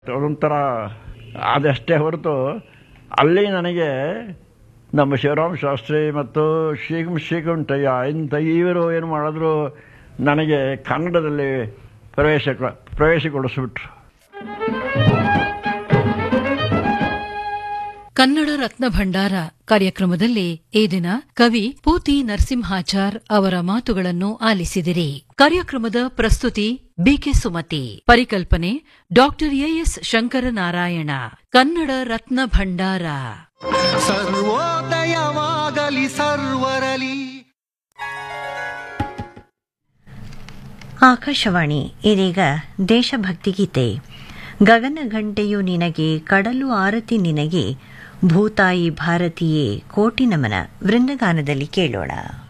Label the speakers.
Speaker 1: ಅದೊಂಥರ ಅದಷ್ಟೇ ಹೊರತು ಅಲ್ಲಿ ನನಗೆ ನಮ್ಮ ಶಿವರಾಮ ಶಾಸ್ತ್ರಿ ಮತ್ತು ಶ್ರೀಕಂ ಶ್ರೀಕಂಠಯ್ಯ ಇಂಥ ಇವರು ಏನು ಮಾಡಿದ್ರು ನನಗೆ ಕನ್ನಡದಲ್ಲಿ ಪ್ರವೇಶ ಪ್ರವೇಶಗೊಳಿಸ್ಬಿಟ್ರು
Speaker 2: ಕನ್ನಡ ರತ್ನ ಭಂಡಾರ ಕಾರ್ಯಕ್ರಮದಲ್ಲಿ ಈ ದಿನ ಕವಿ ಪೂತಿ ನರಸಿಂಹಾಚಾರ್ ಅವರ ಮಾತುಗಳನ್ನು ಆಲಿಸಿದಿರಿ ಕಾರ್ಯಕ್ರಮದ ಪ್ರಸ್ತುತಿ ಬಿಕೆ ಸುಮತಿ ಪರಿಕಲ್ಪನೆ ಡಾಕ್ಟರ್ ಎಎಸ್ ಶಂಕರನಾರಾಯಣ ಕನ್ನಡ ರತ್ನ ಭಂಡಾರ
Speaker 3: ಸರ್ವೋದಯವಾಗಲಿ ಸರ್ವರಲಿ
Speaker 4: ಆಕಾಶವಾಣಿ ಇದೀಗ ದೇಶಭಕ್ತಿ ಗೀತೆ ಗಗನ ಗಂಟೆಯು ನಿನಗೆ ಕಡಲು ಆರತಿ ನಿನಗೆ ಭೂತಾಯಿ ಭಾರತೀಯೇ ಕೋಟಿ ನಮನ ವೃಂದಗಾನದಲ್ಲಿ ಕೇಳೋಣ